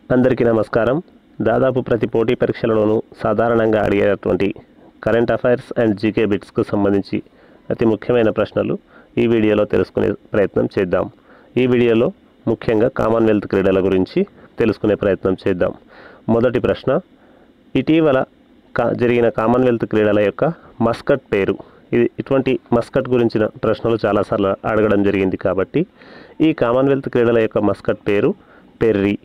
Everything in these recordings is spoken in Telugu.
అందరికీ నమస్కారం దాదాపు ప్రతి పోటీ పరీక్షలలోనూ సాధారణంగా అడిగేటటువంటి కరెంట్ అఫైర్స్ అండ్ జీకే బిట్స్కు సంబంధించి అతి ముఖ్యమైన ప్రశ్నలు ఈ వీడియోలో తెలుసుకునే ప్రయత్నం చేద్దాం ఈ వీడియోలో ముఖ్యంగా కామన్వెల్త్ క్రీడల గురించి తెలుసుకునే ప్రయత్నం చేద్దాం మొదటి ప్రశ్న ఇటీవల కా జరిగిన కామన్వెల్త్ క్రీడల యొక్క మస్కట్ పేరు ఇది ఇటువంటి మస్కట్ గురించిన ప్రశ్నలు చాలాసార్లు అడగడం జరిగింది కాబట్టి ఈ కామన్వెల్త్ క్రీడల యొక్క మస్కట్ పేరు పెర్రీ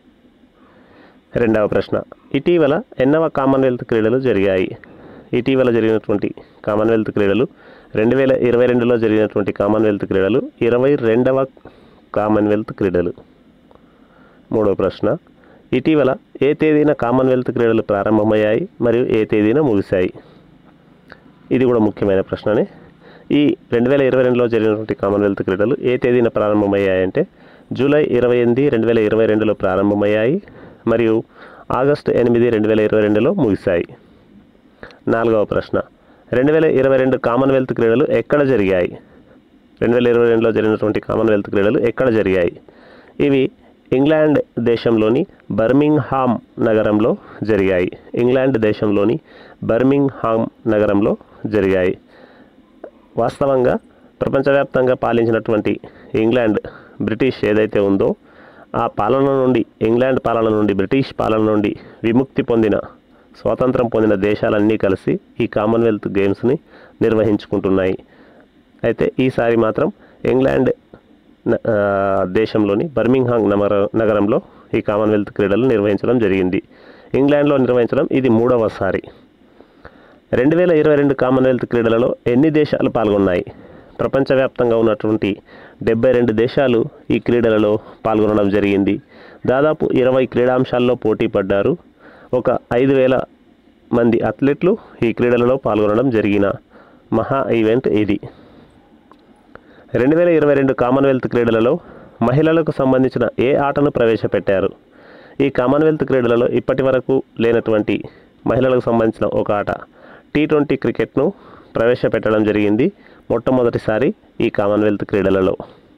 రెండవ ప్రశ్న ఇటీవల ఎన్నవ కామన్వెల్త్ క్రీడలు జరిగాయి ఇటీవల జరిగినటువంటి కామన్వెల్త్ క్రీడలు రెండు వేల ఇరవై రెండులో జరిగినటువంటి కామన్వెల్త్ క్రీడలు ఇరవై రెండవ కామన్వెల్త్ క్రీడలు మూడవ ప్రశ్న ఇటీవల ఏ తేదీన కామన్వెల్త్ క్రీడలు ప్రారంభమయ్యాయి మరియు ఏ తేదీన ముగిశాయి ఇది కూడా ముఖ్యమైన ప్రశ్ననే ఈ రెండు వేల ఇరవై రెండులో జరిగినటువంటి కామన్వెల్త్ క్రీడలు ఏ తేదీన ప్రారంభమయ్యాయంటే జూలై ఇరవై ఎనిమిది రెండు వేల ఇరవై రెండులో ప్రారంభమయ్యాయి మరియు ఆగస్టు ఎనిమిది రెండు వేల ఇరవై రెండులో ముగిశాయి నాలుగవ ప్రశ్న రెండు వేల ఇరవై రెండు కామన్వెల్త్ క్రీడలు ఎక్కడ జరిగాయి రెండు వేల ఇరవై రెండులో జరిగినటువంటి కామన్వెల్త్ క్రీడలు ఎక్కడ జరిగాయి ఇవి ఇంగ్లాండ్ దేశంలోని బర్మింగ్హామ్ నగరంలో జరిగాయి ఇంగ్లాండ్ దేశంలోని బర్మింగ్హామ్ నగరంలో జరిగాయి వాస్తవంగా ప్రపంచవ్యాప్తంగా పాలించినటువంటి ఇంగ్లాండ్ బ్రిటిష్ ఏదైతే ఉందో ఆ పాలన నుండి ఇంగ్లాండ్ పాలన నుండి బ్రిటిష్ పాలన నుండి విముక్తి పొందిన స్వాతంత్రం పొందిన దేశాలన్నీ కలిసి ఈ కామన్వెల్త్ గేమ్స్ని నిర్వహించుకుంటున్నాయి అయితే ఈసారి మాత్రం ఇంగ్లాండ్ న- ఆ, దేశంలోని బర్మింగ్హాంగ్ నగర నగరంలో ఈ కామన్వెల్త్ క్రీడలు నిర్వహించడం జరిగింది ఇంగ్లాండ్లో నిర్వహించడం ఇది మూడవసారి రెండు వేల ఇరవై రెండు కామన్వెల్త్ క్రీడలలో ఎన్ని దేశాలు పాల్గొన్నాయి ప్రపంచవ్యాప్తంగా ఉన్నటువంటి డెబ్బై రెండు దేశాలు ఈ క్రీడలలో పాల్గొనడం జరిగింది దాదాపు ఇరవై క్రీడాంశాల్లో పోటీ పడ్డారు ఒక ఐదు వేల మంది అథ్లెట్లు ఈ క్రీడలలో పాల్గొనడం జరిగిన మహా ఈవెంట్ ఇది రెండు వేల ఇరవై రెండు కామన్వెల్త్ క్రీడలలో మహిళలకు సంబంధించిన ఏ ఆటను ప్రవేశపెట్టారు ఈ కామన్వెల్త్ క్రీడలలో ఇప్పటి వరకు లేనటువంటి మహిళలకు సంబంధించిన ఒక ఆట టీ ట్వంటీ క్రికెట్ను ప్రవేశపెట్టడం జరిగింది మొట్టమొదటిసారి ఈ కామన్వెల్త్ క్రీడలలో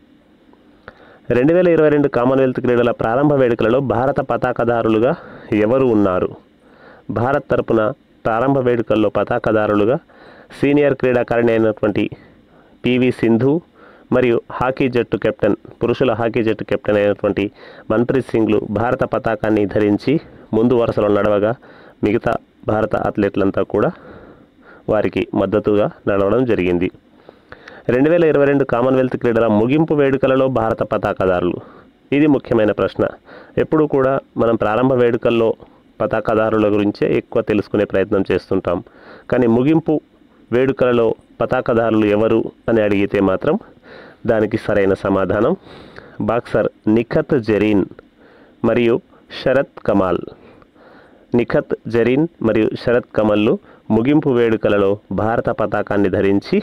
రెండు వేల ఇరవై రెండు కామన్వెల్త్ క్రీడల ప్రారంభ వేడుకలలో భారత పతాకదారులుగా ఎవరు ఉన్నారు భారత్ తరపున ప్రారంభ వేడుకల్లో పతాకదారులుగా సీనియర్ క్రీడాకారిణి అయినటువంటి పివి సింధు మరియు హాకీ జట్టు కెప్టెన్ పురుషుల హాకీ జట్టు కెప్టెన్ అయినటువంటి మన్ప్రీత్ సింగ్లు భారత పతాకాన్ని ధరించి ముందు వరుసలో నడవగా మిగతా భారత అథ్లెట్లంతా కూడా వారికి మద్దతుగా నడవడం జరిగింది రెండు వేల ఇరవై రెండు కామన్వెల్త్ క్రీడల ముగింపు వేడుకలలో భారత పతాకదారులు ఇది ముఖ్యమైన ప్రశ్న ఎప్పుడు కూడా మనం ప్రారంభ వేడుకల్లో పతాకదారుల గురించే ఎక్కువ తెలుసుకునే ప్రయత్నం చేస్తుంటాం కానీ ముగింపు వేడుకలలో పతాకదారులు ఎవరు అని అడిగితే మాత్రం దానికి సరైన సమాధానం బాక్సర్ నిఖత్ జరీన్ మరియు శరత్ కమాల్ నిఖత్ జరీన్ మరియు శరత్ కమల్లు ముగింపు వేడుకలలో భారత పతాకాన్ని ధరించి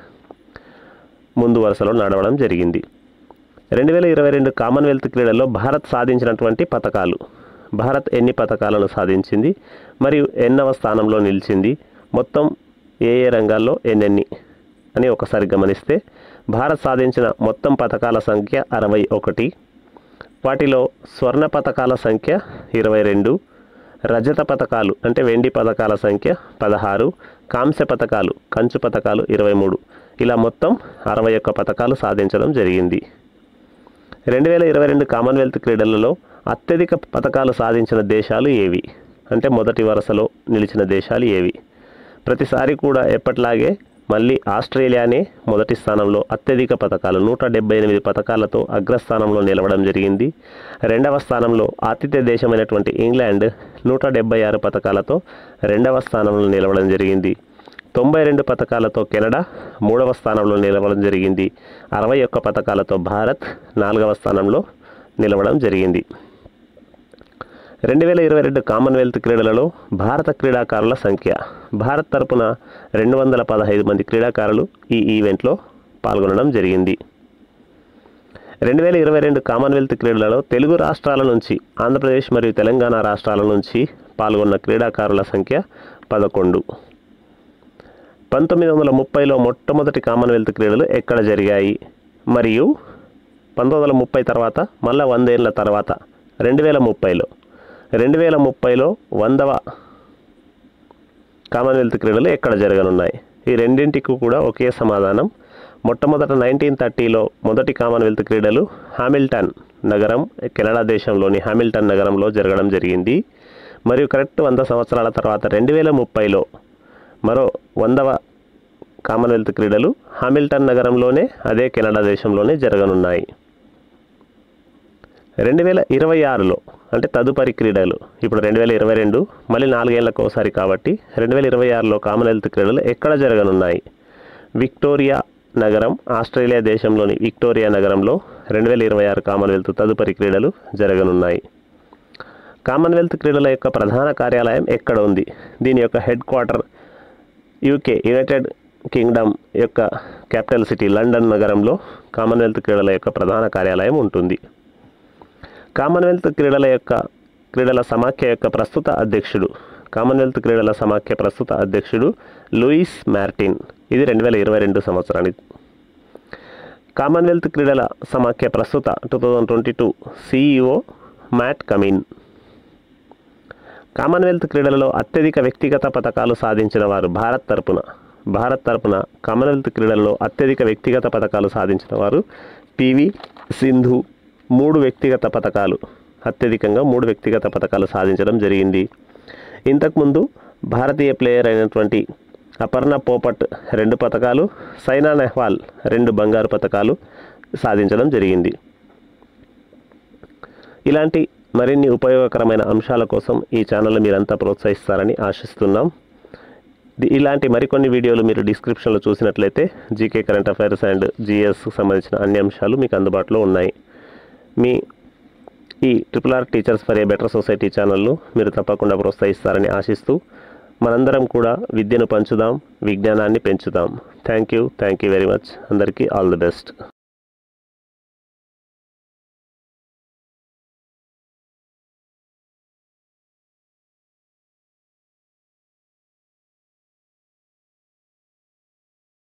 ముందు వరుసలో నడవడం జరిగింది రెండు వేల ఇరవై రెండు కామన్వెల్త్ క్రీడల్లో భారత్ సాధించినటువంటి పథకాలు భారత్ ఎన్ని పథకాలను సాధించింది మరియు ఎన్నవ స్థానంలో నిలిచింది మొత్తం ఏ ఏ రంగాల్లో ఎన్నెన్ని అని ఒకసారి గమనిస్తే భారత్ సాధించిన మొత్తం పథకాల సంఖ్య అరవై ఒకటి వాటిలో స్వర్ణ పథకాల సంఖ్య ఇరవై రెండు రజత పథకాలు అంటే వెండి పథకాల సంఖ్య పదహారు కాంస్య పథకాలు కంచు పథకాలు ఇరవై మూడు ఇలా మొత్తం అరవై ఒక్క పథకాలు సాధించడం జరిగింది రెండు వేల ఇరవై రెండు కామన్వెల్త్ క్రీడలలో అత్యధిక పథకాలు సాధించిన దేశాలు ఏవి అంటే మొదటి వరుసలో నిలిచిన దేశాలు ఏవి ప్రతిసారి కూడా ఎప్పట్లాగే మళ్ళీ ఆస్ట్రేలియానే మొదటి స్థానంలో అత్యధిక పథకాలు నూట డెబ్బై ఎనిమిది పథకాలతో అగ్రస్థానంలో నిలవడం జరిగింది రెండవ స్థానంలో ఆతిథ్య దేశమైనటువంటి ఇంగ్లాండ్ నూట డెబ్బై ఆరు పథకాలతో రెండవ స్థానంలో నిలవడం జరిగింది తొంభై రెండు పథకాలతో కెనడా మూడవ స్థానంలో నిలవడం జరిగింది అరవై ఒక్క పథకాలతో భారత్ నాలుగవ స్థానంలో నిలవడం జరిగింది రెండు వేల ఇరవై రెండు కామన్వెల్త్ క్రీడలలో భారత క్రీడాకారుల సంఖ్య భారత్ తరపున రెండు వందల పదహైదు మంది క్రీడాకారులు ఈ ఈవెంట్లో పాల్గొనడం జరిగింది రెండు వేల ఇరవై రెండు కామన్వెల్త్ క్రీడలలో తెలుగు రాష్ట్రాల నుంచి ఆంధ్రప్రదేశ్ మరియు తెలంగాణ రాష్ట్రాల నుంచి పాల్గొన్న క్రీడాకారుల సంఖ్య పదకొండు పంతొమ్మిది వందల ముప్పైలో మొట్టమొదటి కామన్వెల్త్ క్రీడలు ఎక్కడ జరిగాయి మరియు పంతొమ్మిది వందల ముప్పై తర్వాత మళ్ళా వందేళ్ల తర్వాత రెండు వేల ముప్పైలో రెండు వేల ముప్పైలో వందవ కామన్వెల్త్ క్రీడలు ఎక్కడ జరగనున్నాయి ఈ రెండింటికి కూడా ఒకే సమాధానం మొట్టమొదట నైన్టీన్ థర్టీలో మొదటి కామన్వెల్త్ క్రీడలు హామిల్టన్ నగరం కెనడా దేశంలోని హామిల్టన్ నగరంలో జరగడం జరిగింది మరియు కరెక్ట్ వంద సంవత్సరాల తర్వాత రెండు వేల ముప్పైలో మరో వందవ కామన్వెల్త్ క్రీడలు హామిల్టన్ నగరంలోనే అదే కెనడా దేశంలోనే జరగనున్నాయి రెండు వేల ఇరవై ఆరులో అంటే తదుపరి క్రీడలు ఇప్పుడు రెండు వేల ఇరవై రెండు మళ్ళీ నాలుగేళ్లకు ఒకసారి కాబట్టి రెండు వేల ఇరవై ఆరులో కామన్వెల్త్ క్రీడలు ఎక్కడ జరగనున్నాయి విక్టోరియా నగరం ఆస్ట్రేలియా దేశంలోని విక్టోరియా నగరంలో రెండు వేల ఇరవై ఆరు కామన్వెల్త్ తదుపరి క్రీడలు జరగనున్నాయి కామన్వెల్త్ క్రీడల యొక్క ప్రధాన కార్యాలయం ఎక్కడ ఉంది దీని యొక్క head quarter UK United Kingdom యొక్క క్యాపిటల్ సిటీ లండన్ నగరంలో కామన్వెల్త్ క్రీడల యొక్క ప్రధాన కార్యాలయం ఉంటుంది కామన్వెల్త్ క్రీడల యొక్క క్రీడల సమాఖ్య యొక్క ప్రస్తుత అధ్యక్షుడు కామన్వెల్త్ క్రీడల సమాఖ్య ప్రస్తుత అధ్యక్షుడు లూయిస్ మార్టిన్ ఇది రెండు వేల ఇరవై రెండు సంవత్సరానికి కామన్వెల్త్ క్రీడల సమాఖ్య ప్రస్తుత two thousand twenty two CEO Matt Cummin Commonwealth క్రీడలలో అత్యధిక వ్యక్తిగత పథకాలు సాధించిన వారు భారత్ తరపున భారత్ తరపున కామన్వెల్త్ క్రీడలలో అత్యధిక వ్యక్తిగత పథకాలు సాధించిన వారు పివి సింధు మూడు వ్యక్తిగత పథకాలు అత్యధికంగా మూడు వ్యక్తిగత పథకాలు సాధించడం జరిగింది ఇంతకుముందు భారతీయ ప్లేయర్ అయినటువంటి అపర్ణ పోపట్ రెండు పథకాలు సైనా నెహ్వాల్ రెండు బంగారు పథకాలు సాధించడం జరిగింది ఇలాంటి మరిన్ని ఉపయోగకరమైన అంశాల కోసం ఈ ఛానల్ మీరంతా ప్రోత్సహిస్తారని ఆశిస్తున్నాం ది- ఇలాంటి మరికొన్ని వీడియోలు మీరు డిస్క్రిప్షన్లో చూసినట్లయితే జీకే కరెంట్ అఫైర్స్ అండ్ జిఎస్కు సంబంధించిన అన్ని అంశాలు మీకు అందుబాటులో ఉన్నాయి మీ ఈ triple R teachers for a better society ఛానల్ను మీరు తప్పకుండా ప్రోత్సహిస్తారని ఆశిస్తూ మనందరం కూడా విద్యను పంచుదాం విజ్ఞానాన్ని పెంచుదాం thank you thank you very much అందరికీ ఆల్ ది బెస్ట్